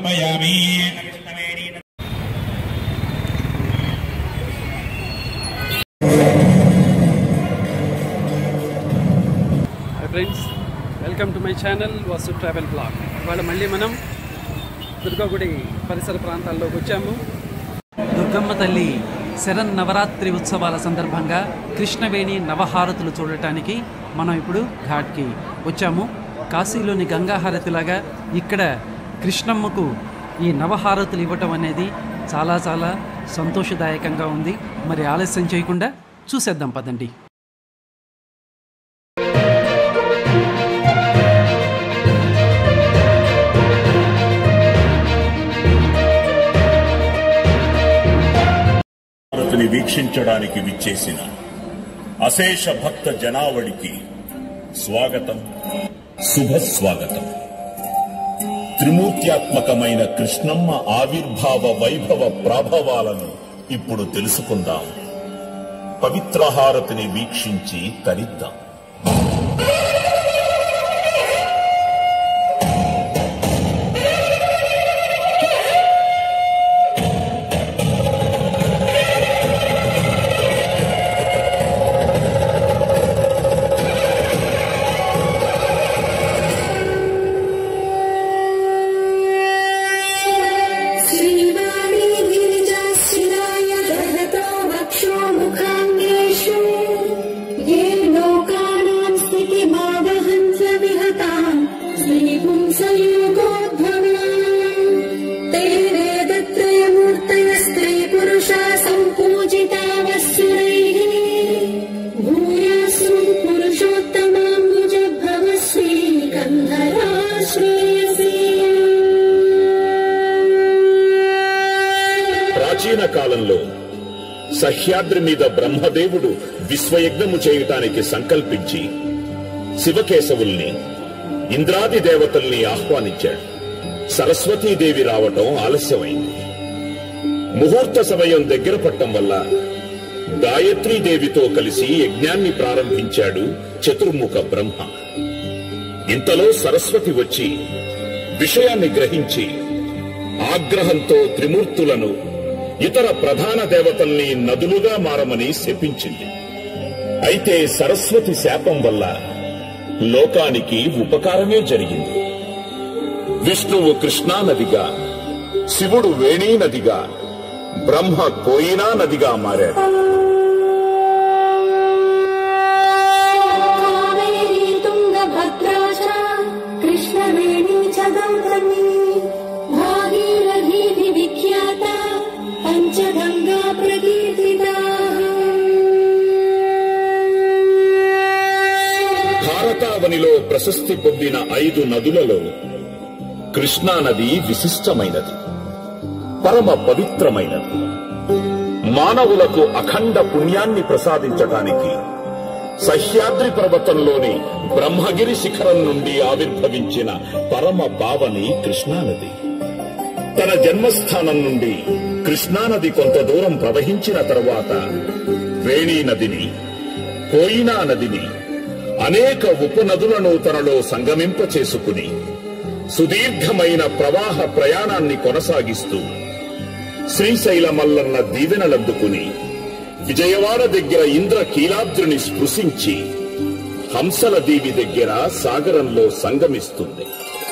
సమర్పయామి hi friends welcome to my channel Vasu travel blog ఇవాళ మళ్ళీ మనం దుర్గాగుడి పరిసర ప్రాంతాల్లోకి వచ్చాము దుర్గమ్మ తల్లి శరణ్ నవరాత్రి ఉత్సవాల సందర్భంగా కృష్ణవేణి నవహారతులు చూడటానికి మనం ఇప్పుడు ఘాట్కి వచ్చాము కాశీలోని గంగాహారతిలాగా ఇక్కడ కృష్ణమ్మకు ఈ నవహారతులు ఇవ్వటం అనేది చాలా చాలా సంతోషదాయకంగా ఉంది మరి ఆలస్యం చేయకుండా చూసేద్దాం పదండి భారతిని వీక్షించడానికి విచ్చేసిన అశేష భక్త జనావళికి స్వాగతం శుభ స్వాగతం త్రిమూర్త్యాత్మకమైన కృష్ణమ్మ ఆవిర్భావ వైభవ ప్రాభవాలను ఇప్పుడు తెలుసుకుందాం పవిత్ర హారతిని వీక్షించి తరిద్దాం श्रीवाणी गिरिजाशिराय दहतो वक्षो मुखाङ्गेषु ये लोकानां स्थितिमावहन्त विहताम् श्रीपुंसयोगोद्भवा ते वेदत्रयमूर्तयस्त्रे पुरुषा सम्पूजिता वस्सुरैः भूयासु पुरुषोत्तमाम्बुज भव श्रीकन्धरा श्रेयसी ప్రాచీన కాలంలో సహ్యాద్రి మీద బ్రహ్మదేవుడు విశ్వయజ్ఞము చేయటానికి సంకల్పించి శివకేశవుల్ని ఇంద్రాది దేవతల్ని ఆహ్వానించాడు సరస్వతీదేవి రావటం ఆలస్యమైంది ముహూర్త సమయం దగ్గర పట్టం వల్ల గాయత్రీదేవితో కలిసి యజ్ఞాన్ని ప్రారంభించాడు చతుర్ముఖ బ్రహ్మ ఇంతలో సరస్వతి వచ్చి విషయాన్ని గ్రహించి ఆగ్రహంతో త్రిమూర్తులను ఇతర ప్రధాన దేవతల్ని నదులుగా మారమని శపించింది అయితే సరస్వతి శాపం వల్ల లోకానికి ఉపకారమే జరిగింది విష్ణువు కృష్ణా నదిగా శివుడు వేణీ నదిగా బ్రహ్మ కోయినా నదిగా మారాడు కావేరీ తుంగభద్రా చ కృష్ణవేణీ చ గౌతమీ భాగీరథీతి విఖ్యాత పంచగంగా ప్రకీర్తితా భారతావనిలో ప్రశస్తి పొందిన ఐదు నదులలో కృష్ణా నది విశిష్టమైనది పరమ పవిత్రమైనది మానవులకు అఖండ పుణ్యాన్ని ప్రసాదించటానికి సహ్యాద్రి పర్వతంలోని బ్రహ్మగిరి శిఖరం నుండి ఆవిర్భవించిన పరమ పావని కృష్ణానది తన జన్మస్థానం నుండి కృష్ణానది కొంత దూరం ప్రవహించిన తరువాత వేణీ నదిని కోయినా నదిని అనేక ఉపనదులను తనలో సంగమింప చేసుకుని సుదీర్ఘమైన ప్రవాహ ప్రయాణాన్ని కొనసాగిస్తూ శ్రీశైల మల్లన్న దీవెనలందుకుని విజయవాడ దగ్గర ఇంద్ర కీలాద్రిని స్పృశించి హంసల దీవి దగ్గర సాగరంలో సంగమిస్తుంది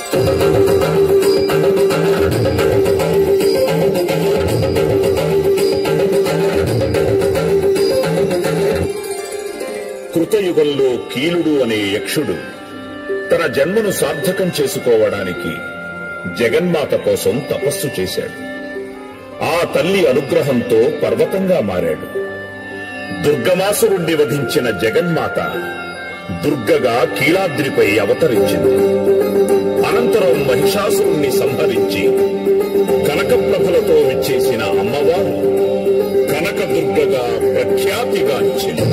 కృతయుగంలో కీలుడు అనే యక్షుడు తన జన్మను సార్థకం చేసుకోవడానికి జగన్మాత కోసం తపస్సు చేశాడు ఆ తల్లి అనుగ్రహంతో పర్వతంగా మారాడు దుర్గమాసురుణ్ణి వధించిన జగన్మాత దుర్గగా కీలాద్రిపై అవతరించింది అనంతరం మహిషాసురుణ్ణి సంహరించి కనకప్రభులతో విచ్చేసిన అమ్మవారు కనకదుర్గగా ప్రఖ్యాతిగాంచింది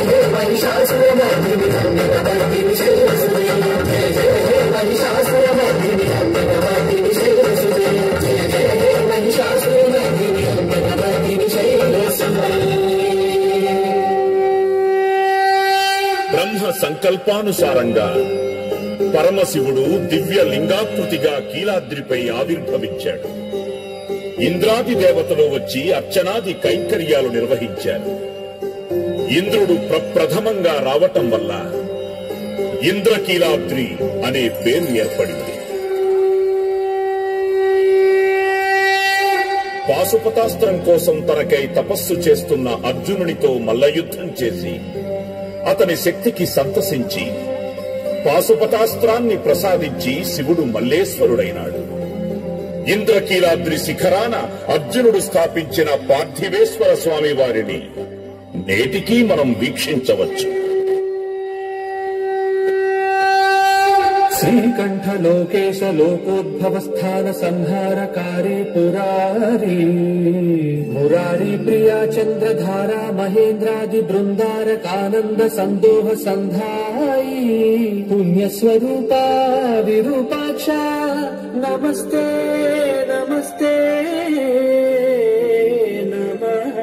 మహిషాసుర సంకల్పానుసారంగా పరమశివుడు దివ్య లింగాకృతిగా కీలాద్రిపై ఆవిర్భవించాడు ఇంద్రాది దేవతలు వచ్చి అర్చనాది కైంకర్యాలు నిర్వహించారు ఇంద్రుడు ప్రప్రథమంగా రావటం వల్ల ఇంద్రకీలాద్రి అనే పేరు ఏర్పడింది పాశుపతాస్త్రం కోసం తనకై తపస్సు చేస్తున్న అర్జునునితో మల్లయుద్ధం చేసి అతని శక్తికి సంతసించి పాశుపతాస్త్రాన్ని ప్రసాదించి శివుడు మల్లేశ్వరుడైనాడు ఇంద్రకీలాద్రి శిఖరాన అర్జునుడు స్థాపించిన పార్థివేశ్వర స్వామి వారిని నేటికీ మనం వీక్షించవచ్చు श्रीकण्ठलोकेश लोकोद्भवस्थान संहारकारे पुरारी मुरारी प्रिया चन्द्रधारा महेन्द्रादि बृन्दारकानन्द सन्दोह सन्धायी पुण्यस्वरूपा विरूपाक्षा नमस्ते नमस्ते नमः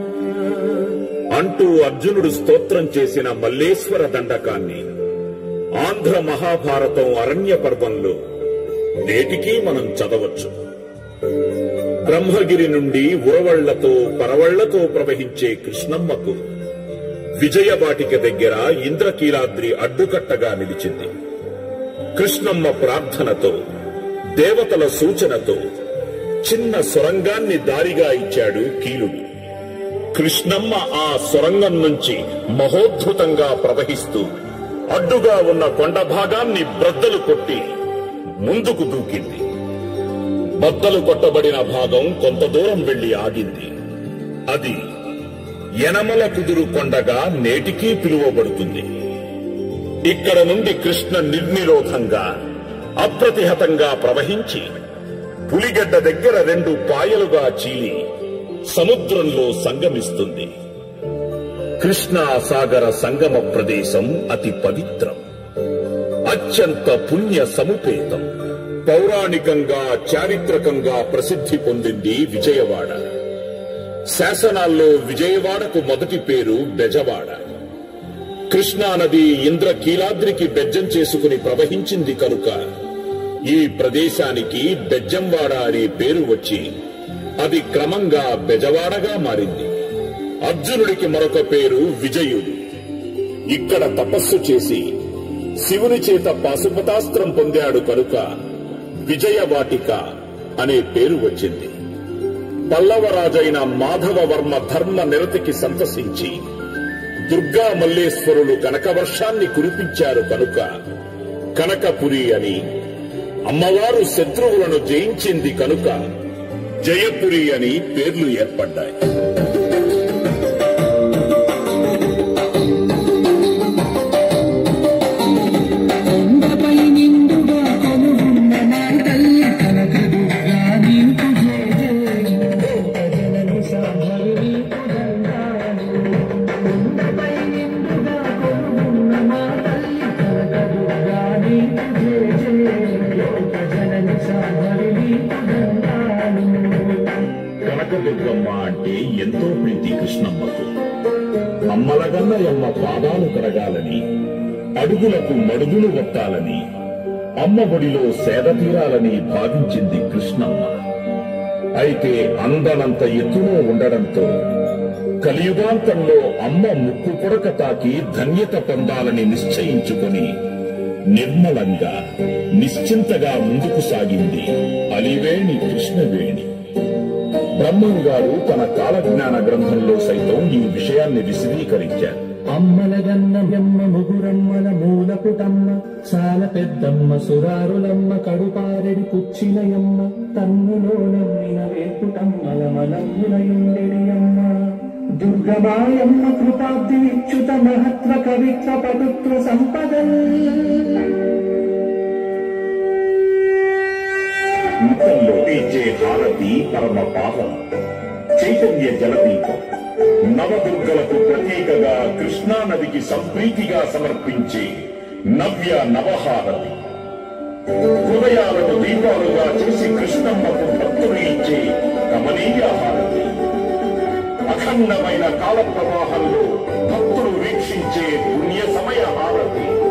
అంటూ అర్జునుడు స్తోత్రం చేసిన మల్లేశ్వర దండకాన్ని ఆంధ్ర మహాభారతం అరణ్య పర్వంలో నేటికీ మనం చదవచ్చు బ్రహ్మగిరి నుండి ఉరవళ్లతో పరవళ్లతో ప్రవహించే కృష్ణమ్మకు విజయవాటిక దగ్గర ఇంద్రకీలాద్రి అడ్డుకట్టగా నిలిచింది కృష్ణమ్మ ప్రార్థనతో దేవతల సూచనతో చిన్న సొరంగాన్ని దారిగా ఇచ్చాడు కీలుడు కృష్ణమ్మ ఆ సొరంగం నుంచి మహోద్ధృతంగా ప్రవహిస్తూ అడ్డుగా ఉన్న కొండ భాగాన్ని బ్రద్దలు కొట్టి ముందుకు దూకింది బద్దలు కొట్టబడిన భాగం కొంత దూరం వెళ్లి ఆగింది అది యనమల కుదురు కొండగా నేటికీ పిలువబడుతుంది ఇక్కడ నుండి కృష్ణ నిర్నిరోధంగా అప్రతిహతంగా ప్రవహించి పులిగడ్డ దగ్గర రెండు పాయలుగా చీలి సముద్రంలో సంగమిస్తుంది కృష్ణా సాగర సంగమ ప్రదేశం అతి పవిత్రం అత్యంత పుణ్య సముపేతం పౌరాణికంగా చారిత్రకంగా ప్రసిద్ధి పొందింది విజయవాడ శాసనాల్లో విజయవాడకు మొదటి పేరు బెజవాడ కృష్ణానది ఇంద్రకీలాద్రికి బెజ్జం చేసుకుని ప్రవహించింది కనుక ఈ ప్రదేశానికి బెజ్జంవాడ అనే పేరు వచ్చి అది క్రమంగా బెజవాడగా మారింది అర్జునుడికి మరొక పేరు విజయుడు ఇక్కడ తపస్సు చేసి శివుని చేత పాశుపతాస్త్రం పొందాడు కనుక విజయవాటిక అనే పేరు వచ్చింది పల్లవరాజైన మాధవవర్మ ధర్మ నిరతికి సంతసించి దుర్గా మల్లేశ్వరులు కనకవర్షాన్ని కురిపించారు కనుక కనకపురి అని అమ్మవారు శత్రువులను జయించింది కనుక జయపురి అని పేర్లు ఏర్పడ్డాయి కొండపై నిండుగా కొలువున్న నా తల్లి కనకదుర్గా నీకు జయ జయ జనని సాంబరు నీకు దండాలు కొండపై నిండుగా కొలువున్న నా తల్లి కనకదుర్గా నీకు జయ జయ జనని సాంబరు నీకు దండాలు కనకదుర్గమ్మ అంటే ఎంతో ప్రీతి కృష్ణమ్మకు అమ్మలగన్నయమ్మ పాదాలు కడగాలని అడుగులకు మడుగులు కొట్టాలని అమ్మ ఒడిలో సేద తీరాలని భావించింది కృష్ణమ్మ అయితే అందనంత ఎత్తులో ఉండడంతో కలియుగాంతంలో అమ్మ ముక్కు కొడక తాకి ధన్యత పొందాలని నిశ్చయించుకొని నిర్మలంగా నిశ్చింతగా ముందుకు సాగింది అలివేణి కృష్ణవేణి బ్రహ్మం గారు తన కాలజ్ఞాన గ్రంథంలో సైతం ఈ విషయాన్ని విశదీకరించారు అమ్మలగన్న ఎమ్మ ముగురమ్మల మూలపుటమ్మ చాలా పెద్దమ్మ సురారులమ్మ కడుపారెడి పుచ్చినయమ్మ తన్నులో నమ్మిన వేపుటమ్మల మలమ్ములయుండెడి అమ్మ దుర్గమాయమ్మ కృపాబ్ది విచ్యుత మహత్వ కవిత్వ పటుత్వ సంపదల్ ముఖంలో ఇచ్చే హారతి పరమ పావన చైతన్య జలదీపం నవదుర్గలకు ప్రతీకగా కృష్ణా నదికి సంప్రీతిగా సమర్పించే నవ్య నవహారతి హృదయాలను దీపాలుగా చేసి కృష్ణమ్మకు భక్తులు ఇచ్చే కమనీయ హారతి అఖండమైన కాల ప్రవాహంలో భక్తులు వీక్షించే పుణ్య సమయ హారతి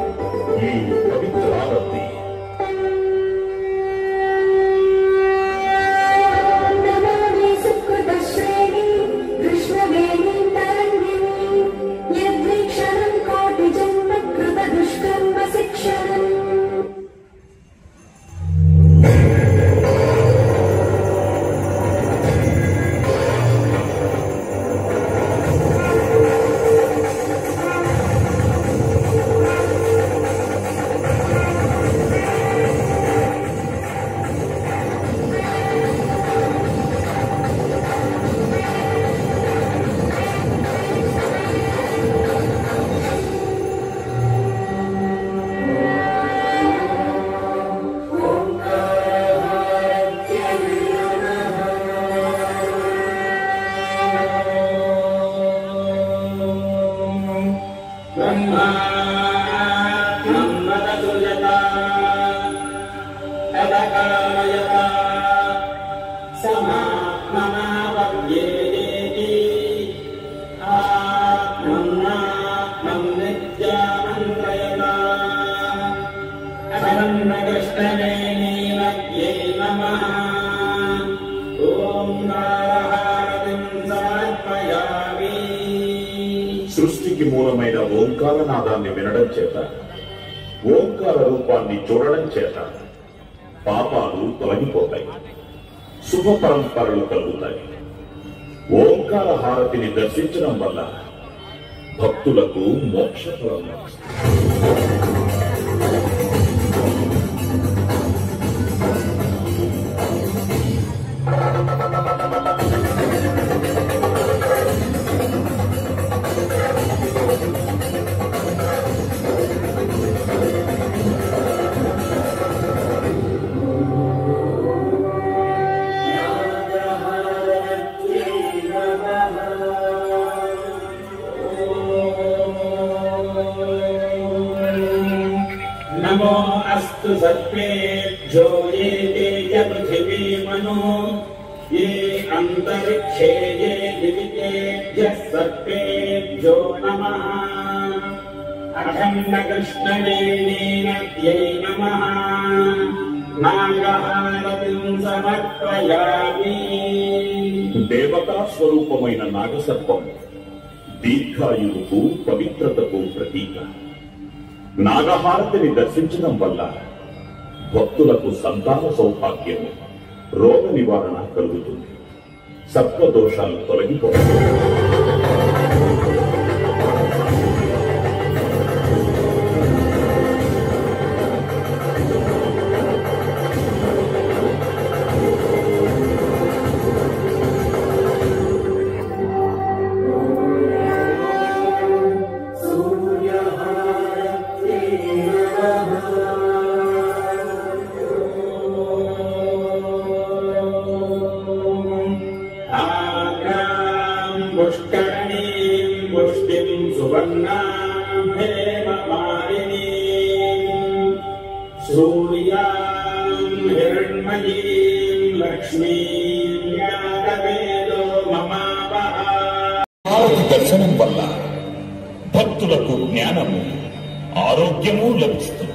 సృష్టికి మూలమైన ఓంకారనాదాన్ని వినడం చేత ఓంకార రూపాన్ని చూడడం చేత పాపాలు తొలగిపోతాయి శుభ పరంపరలు కలుగుతాయి ఓంకార హారతిని దర్శించడం వల్ల భక్తులకు మోక్షఫలం లభిస్తుంది. नमो अस्तु सर्वेभ्यो ये ते च पृथिवी मनो ये अन्तरिक्षे ये दिवितेभ्यः सर्वेभ्यो नमः अखण्डकृष्णवेणीनद्यै नमः नागहारतिम् समर्पयामि దేవతా స్వరూపమైన నాగసర్పం దీర్ఘాయువుకు పవిత్రతకు ప్రతీక నాగహారతిని దర్శించడం వల్ల భక్తులకు సంతాన సౌభాగ్యము రోగ నివారణ కలుగుతుంది సత్వదోషాలు తొలగిపోతాయి आग्राम् पुष्करणीम् पुष्टिम् सुवर्णाम् हेममालिनीम् सूर्याम् हिरण्मयीम् लक्ष्मीम् यादवेदो ममापः హారతి దర్శనం వల్ల భక్తులకు జ్ఞానము ఆరోగ్యము లభిస్తుంది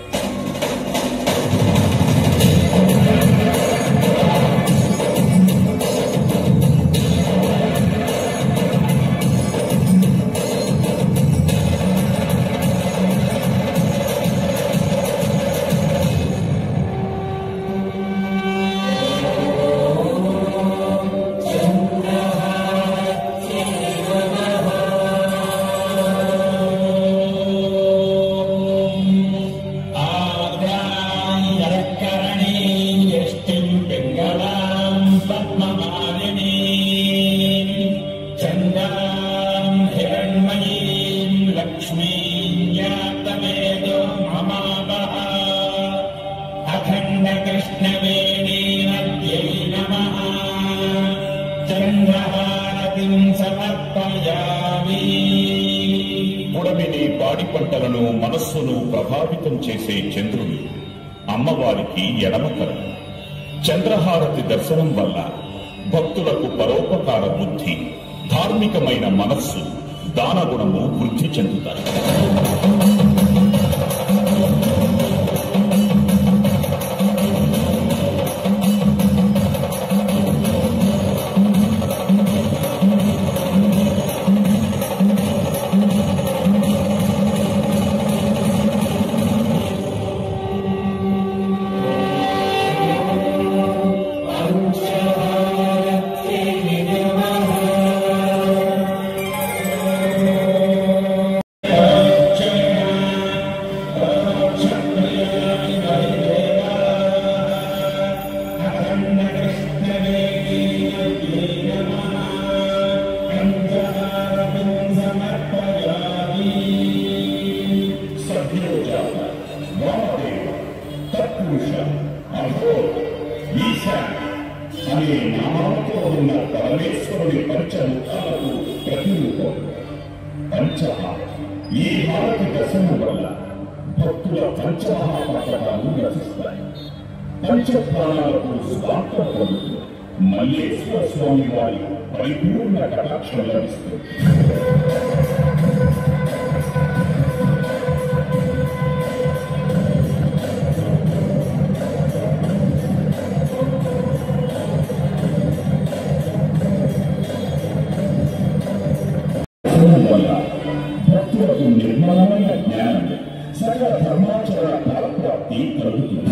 आग्राम् नरकरणीम् यष्टिम् पिङ्गलाम् पद्ममालिनीम् चन्द्राम् हिरण्मयीम् लक्ष्मीम् यातवेदो ममापः अखण्डकृष्णवेणीनद्यै नमः चन्द्रहारतिम् समर्पयामि పుడమిని పాడి పంటలను మనస్సును ప్రభావితం చేసే చంద్రుడు అమ్మవారికి ఎడమకరం చంద్రహారతి దర్శనం వల్ల భక్తులకు పరోపకార బుద్ధి ధార్మికమైన మనస్సు దానగుణము వృద్ధి చెందుతాయి అనే నామాలతో ఉన్న పరమేశ్వరుడి పంచముఖాలకు ప్రతిరూపం పంచహారం ఈ హారతి దర్శనం వల్ల భక్తుల పంచమహాపథకాలు రచిస్తాయి పంచప్రాణాలకు స్వార్థం పొందుతూ మల్లేశ్వర స్వామి వారి పరిపూర్ణ కటాక్షం లభిస్తుంది దర్శనం వల్ల భక్తులకు నిర్మలమైన జ్ఞానం సకల ధర్మాచరణ ఫలప్రాప్తి కలుగుతుంది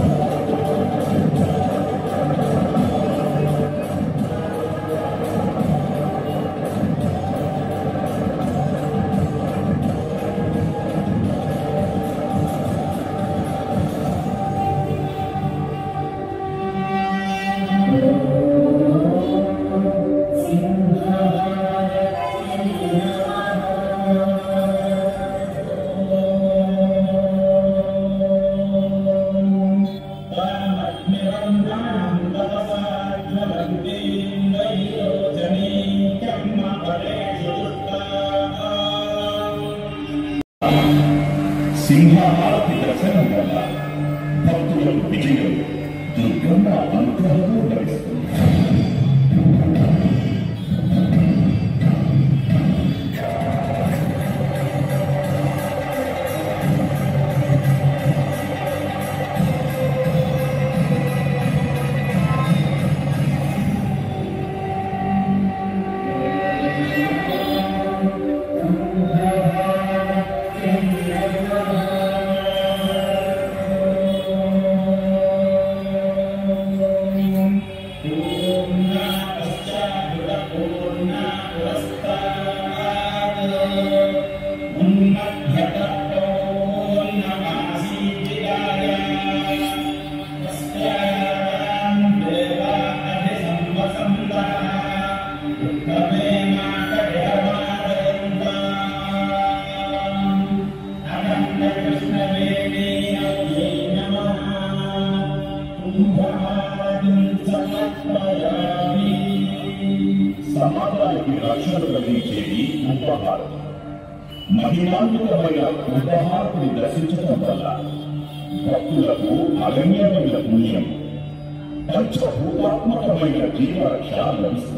సింహాహారతి దర్శనం వల్ల భక్తులకు విజయం దుర్గమ్మ అనుగ్రహము లభిస్తుంది సమాజానికి రక్షణ కలిగించేది ఉపహారం మహిమాన్వితమైన ఉపహారతిని దర్శించడం వల్ల భక్తులకు అగమ్యమైన పుణ్యం పంచభూతాత్మకమైన జీవరక్ష లభిస్తుంది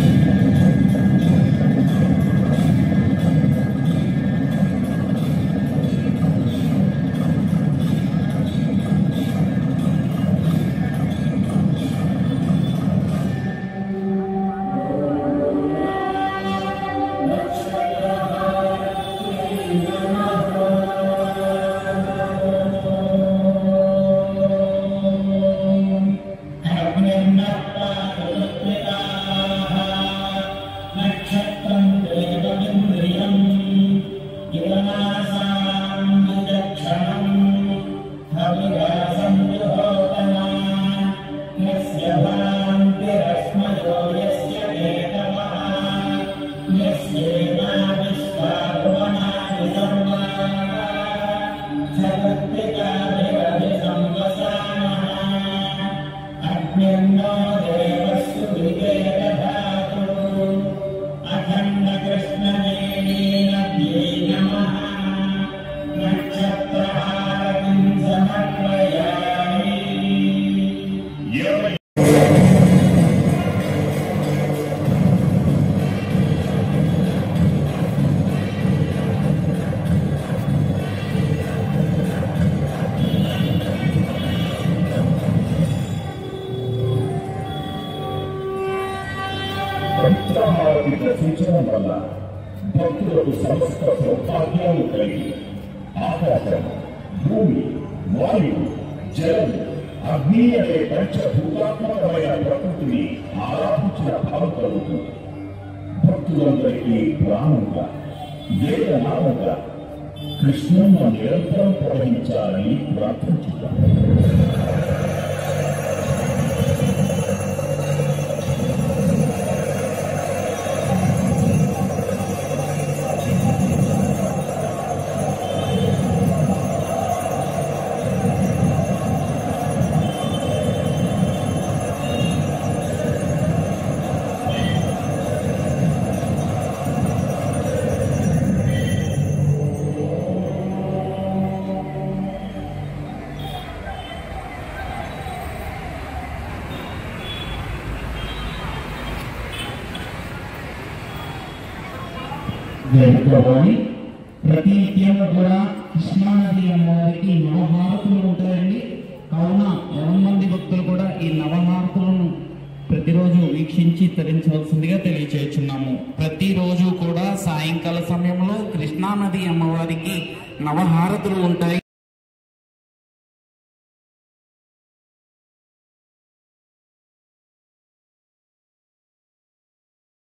ఇరవై పంచాహారతి దర్శించడం వల్ల భక్తులకు సమస్త సౌభాగ్యాలు కలిగి ఆకాశం భూమి వాయువు జలం అగ్ని అనే పంచభూతాత్మకమైన ప్రకృతిని ఆరాధించిన భావం కలుగుతుంది భక్తులందరికీ ప్రాణంగా వేదనామంగా కృష్ణమ్మ నిరంతరం ప్రవహించాలని ప్రార్థించుతాం జరుపుకోవాలి ప్రతి నిత్యం కూడా కృష్ణానది అమ్మవారికి నవహారతులు ఉంటాయండి కావున ఎవరి మంది భక్తులు కూడా ఈ నవహారతులను ప్రతిరోజు వీక్షించి తరించవలసిందిగా తెలియచేస్తున్నాము ప్రతిరోజు కూడా సాయంకాల సమయంలో కృష్ణానది అమ్మవారికి నవహారతులు ఉంటాయి